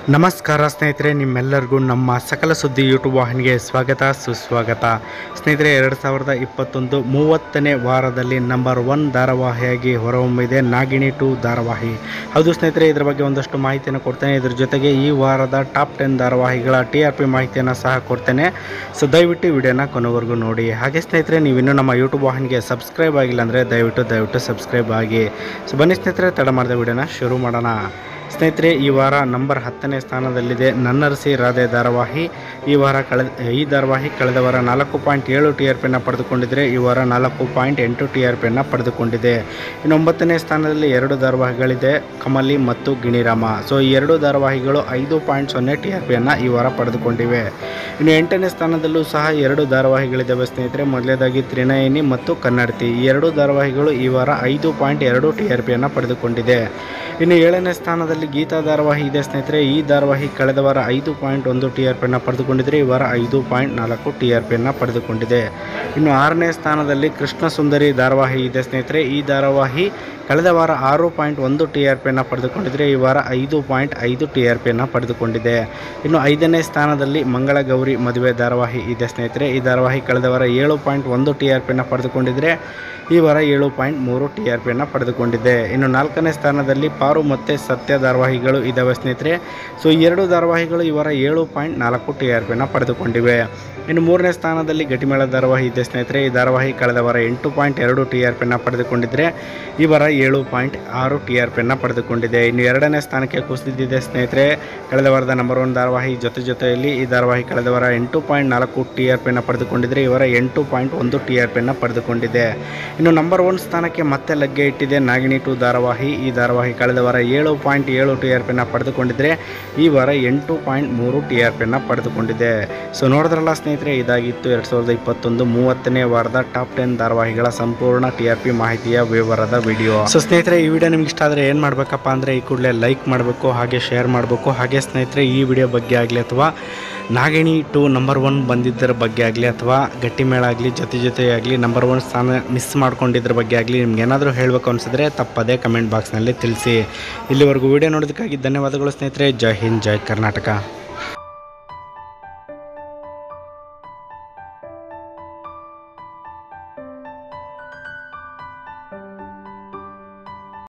ನಮಸ್ಕಾರ ಸ್ನೇಹಿತರೆ ನಿಮ್ಮೆಲ್ಲರಿಗೂ ನಮ್ಮ ಸಕಲ ಸುದ್ದಿ ಯೂಟ್ಯೂಬ್ ವಾಹಿನಿಗೆ ಸ್ವಾಗತ ಸುಸ್ವಾಗತ ಸ್ನೇಹಿತರೆ ಎರಡು ಸಾವಿರದ ಇಪ್ಪತ್ತೊಂದು ಮೂವತ್ತನೇ ವಾರದಲ್ಲಿ ನಂಬರ್ ಒನ್ ಧಾರಾವಾಹಿಯಾಗಿ ಹೊರಹೊಮ್ಮಿದೆ ನಾಗಿಣಿ ಟು ಧಾರಾವಾಹಿ ಹೌದು ಸ್ನೇಹಿತರೆ ಇದರ ಬಗ್ಗೆ ಒಂದಷ್ಟು ಮಾಹಿತಿಯನ್ನು ಕೊಡ್ತೇನೆ ಇದ್ರ ಜೊತೆಗೆ ಈ ವಾರದ ಟಾಪ್ ಟೆನ್ ಧಾರಾವಾಹಿಗಳ ಟಿ ಆರ್ ಪಿ ಮಾಹಿತಿಯನ್ನು ಸಹ ಕೊಡ್ತೇನೆ ಸೊ ದಯವಿಟ್ಟು ವಿಡಿಯೋನ ಕೊನೆವರೆಗೂ ನೋಡಿ ಹಾಗೆ ಸ್ನೇಹಿತರೆ ನೀವು ಇನ್ನೂ ನಮ್ಮ ಯೂಟ್ಯೂಬ್ ವಾಹಿನಿಗೆ ಸಬ್ಸ್ಕ್ರೈಬ್ ಆಗಿಲ್ಲ ಅಂದರೆ ದಯವಿಟ್ಟು ದಯವಿಟ್ಟು ಸಬ್ಸ್ಕ್ರೈಬ್ ಆಗಿ ಸೊ ಬನ್ನಿ ಸ್ನೇಹಿತರೆ ತಡ ಮಾಡಿದ ವಿಡಿಯೋನ ಶುರು ಮಾಡೋಣ ಸ್ನೇಹಿತರೆ ಈ ವಾರ ನಂಬರ್ ಹತ್ತನೇ ಸ್ಥಾನದಲ್ಲಿದೆ ನನ್ನರಸಿ ರಾಧೆ ಧಾರಾವಾಹಿ ಈ ವಾರ ಕಳೆದ ಈ ಧಾರಾವಾಹಿ ಕಳೆದ ವಾರ ನಾಲ್ಕು ಪಾಯಿಂಟ್ ಏಳು ಟಿ ಆರ್ ಪಿಯನ್ನು ಪಡೆದುಕೊಂಡಿದ್ದರೆ ಈ ವಾರ ನಾಲ್ಕು ಪಾಯಿಂಟ್ ಎಂಟು ಟಿ ಆರ್ ಪಿಯನ್ನು ಪಡೆದುಕೊಂಡಿದೆ ಇನ್ನು ಒಂಬತ್ತನೇ ಸ್ಥಾನದಲ್ಲಿ ಎರಡು ಧಾರಾವಾಹಿಗಳಿದೆ ಕಮಲಿ ಮತ್ತು ಗಿಣಿರಾಮ ಸೊ ಈ ಎರಡು ಧಾರಾವಾಹಿಗಳು ಐದು ಪಾಯಿಂಟ್ ಸೊನ್ನೆ ಟಿ ಆರ್ ಪಿಯನ್ನು ಈ ವಾರ ಪಡೆದುಕೊಂಡಿವೆ ಇನ್ನು ಎಂಟನೇ ಸ್ಥಾನದಲ್ಲೂ ಸಹ ಎರಡು ಧಾರಾವಾಹಿಗಳಿದ್ದಾವೆ ಸ್ನೇಹಿತರೆ ಮೊದಲನೇದಾಗಿ ತ್ರಿನಯನಿ ಮತ್ತು ಕನ್ನಡತಿ ಈ ಎರಡು ಧಾರಾವಾಹಿಗಳು ಈ ವಾರ ಐದು ಪಾಯಿಂಟ್ ಎರಡು ಟಿ ಆರ್ ಪಿಯನ್ನು ಪಡೆದುಕೊಂಡಿದೆ ಇನ್ನು ಏಳನೇ ಸ್ಥಾನದಲ್ಲಿ ಗೀತಾ ಧಾರಾವಾಹಿ ಇದೆ ಸ್ನೇಹಿತರೆ ಈ ಧಾರಾವಾಹಿ ಕಳೆದ ವಾರ ಐದು ಪಾಯಿಂಟ್ ಒಂದು ಟಿ ಆರ್ ಪಿಯನ್ನು ಪಡೆದುಕೊಂಡಿದ್ದರೆ ಈ ವಾರ ಐದು ಪಾಯಿಂಟ್ ನಾಲ್ಕು ಟಿ ಆರ್ ಪಿಯನ್ನು ಪಡೆದುಕೊಂಡಿದೆ ಇನ್ನು ಆರನೇ ಸ್ಥಾನದಲ್ಲಿ ಕೃಷ್ಣ ಸುಂದರಿ ಧಾರಾವಾಹಿ ಇದೆ ಸ್ನೇಹಿತರೆ ಈ ಧಾರಾವಾಹಿ ಕಳೆದ ವಾರ ಆರು ಪಾಯಿಂಟ್ ಒಂದು ಟಿ ಆರ್ ಪಿಯನ್ನು ಪಡೆದುಕೊಂಡಿದ್ದರೆ ಈ ವಾರ ಐದು ಪಾಯಿಂಟ್ ಐದು ಟಿ ಆರ್ ಪಿಯನ್ನು ಪಡೆದುಕೊಂಡಿದೆ ಇನ್ನು ಐದನೇ ಸ್ಥಾನದಲ್ಲಿ ಮಂಗಳ ಗೌರಿ ಮದುವೆ ಧಾರಾವಾಹಿ ಇದೆ ಸ್ನೇಹಿತರೆ ಈ ಧಾರಾವಾಹಿ ಕಳೆದ ವಾರ ಏಳು ಪಾಯಿಂಟ್ ಒಂದು ಟಿ ಆರ್ ಪಿಯನ್ನು ಪಡೆದುಕೊಂಡಿದ್ದರೆ ಈ ವಾರ ಏಳು ಪಾಯಿಂಟ್ ಮೂರು ಟಿ ಆರ್ ಪಿಯನ್ನು ಪಡೆದುಕೊಂಡಿದೆ ಇನ್ನು ನಾಲ್ಕನೇ ಸ್ಥಾನದಲ್ಲಿ ಪಾರು ಮತ್ತು ಸತ್ಯ ಧಾರಾವಾಹಿಗಳು ಇದ್ದಾವೆ ಸ್ನೇಹಿತರೆ ಸೊ ಈ ಎರಡು ಧಾರಾವಾಹಿಗಳು ಈ ವಾರ ಏಳು ಪಾಯಿಂಟ್ ನಾಲ್ಕು ಟಿ ಆರ್ ಪಿಯನ್ನು ಪಡೆದುಕೊಂಡಿವೆ ಇನ್ನು ಮೂರನೇ ಸ್ಥಾನದಲ್ಲಿ ಗಟಿಮೇಳ ಧಾರಾವಾಹಿ ಇದೆ ಸ್ನೇಹಿತರೆ ಈ ಧಾರಾವಾಹಿ ಕಳೆದ ವಾರ ಎಂಟು ಪಾಯಿಂಟ್ ಎರಡು ಟಿ ಆರ್ ಪಿಯನ್ನು ಪಡೆದುಕೊಂಡಿದ್ದರೆ ಈ ವಾರ ಏಳು ಪಾಯಿಂಟ್ ಆರು ಟಿ ಆರ್ ಪಿಯನ್ನು ಪಡೆದುಕೊಂಡಿದೆ ಇನ್ನು ಎರಡನೇ ಸ್ಥಾನಕ್ಕೆ ಕುಸಿದಿದೆ ಸ್ನೇಹಿತರೆ ಕಳೆದ ವಾರದ ನಂಬರ್ ಒನ್ ಧಾರಾವಾಹಿ ಜೊತೆ ಜೊತೆಯಲ್ಲಿ ಈ ಧಾರಾವಾಹಿ ಕಳೆದ ವಾರ ಎಂಟು ಪಾಯಿಂಟ್ ನಾಲ್ಕು ಟಿ ಆರ್ ಪಿಯನ್ನು ಪಡೆದುಕೊಂಡಿದ್ದರೆ ಈ ವಾರ ಎಂಟು ಪಾಯಿಂಟ್ ಒಂದು ಟಿ ಆರ್ ಪಿಯನ್ನು ಪಡೆದುಕೊಂಡಿದೆ ಇನ್ನು ನಂಬರ್ ಒನ್ ಸ್ಥಾನಕ್ಕೆ ಮತ್ತೆ ಲಗ್ಗೆ ಇಟ್ಟಿದೆ ನಾಗಿಣಿ ಟು ಧಾರಾವಾಹಿ ಈ ಧಾರಾವಾಹಿ ಕಳೆದ ವಾರ ಏಳು ಪಾಯಿಂಟ್ ಏಳು ಟಿ ಆರ್ ಪಿಯನ್ನು ಪಡೆದುಕೊಂಡಿದ್ದರೆ ಈ ವಾರ ಎಂಟು ಪಾಯಿಂಟ್ ಮೂರು ಟಿ ಆರ್ ಪಿಯನ್ನು ಪಡೆದುಕೊಂಡಿದೆ ಸೊ ನೋಡಿದ್ರಲ್ಲ ಸ್ನೇಹಿತರೆ ಇದಾಗಿತ್ತು ಎರಡು ಸಾವಿರದ ಇಪ್ಪತ್ತೊಂದು ಮೂವತ್ತನೇ ವಾರದ ಟಾಪ್ ಟೆನ್ ಧಾರಾವಾಹಿಗಳ ಸಂಪೂರ್ಣ ಟಿ ಆರ್ ಪಿ ಮಾಹಿತಿಯ ವಿವರದ ವಿಡಿಯೋ ಸೊ ಸ್ನೇಹಿತರೆ ಈ ವಿಡಿಯೋ ನಿಮ್ಗೆ ಇಷ್ಟ ಆದರೆ ಏನು ಮಾಡಬೇಕಪ್ಪ ಅಂದರೆ ಈ ಕೂಡಲೇ ಲೈಕ್ ಮಾಡಬೇಕು ಹಾಗೆ ಶೇರ್ ಮಾಡಬೇಕು ಹಾಗೆ ಸ್ನೇಹಿತರೆ ಈ ವಿಡಿಯೋ ಬಗ್ಗೆ ಆಗಲಿ ಅಥವಾ ನಾಗಿಣಿ ಟು ನಂಬರ್ ಒನ್ ಬಂದಿದ್ದರ ಬಗ್ಗೆ ಆಗಲಿ ಅಥವಾ ಗಟ್ಟಿಮೇಳ ಆಗಲಿ ಜೊತೆ ಜೊತೆಯಾಗಲಿ ನಂಬರ್ ಒನ್ ಸ್ಥಾನ ಮಿಸ್ ಮಾಡ್ಕೊಂಡಿದ್ರ ಬಗ್ಗೆ ಆಗಲಿ ನಿಮ್ಗೆ ಏನಾದರೂ ಹೇಳಬೇಕು ಅನಿಸಿದ್ರೆ ತಪ್ಪದೇ ಕಮೆಂಟ್ ಬಾಕ್ಸ್ನಲ್ಲಿ ತಿಳಿಸಿ ಇಲ್ಲಿವರೆಗೂ ವಿಡಿಯೋ ನೋಡೋದಕ್ಕಾಗಿ ಧನ್ಯವಾದಗಳು ಸ್ನೇಹಿತರೆ ಜೈ ಹಿಂದ್ ಜೈ ಕರ್ನಾಟಕ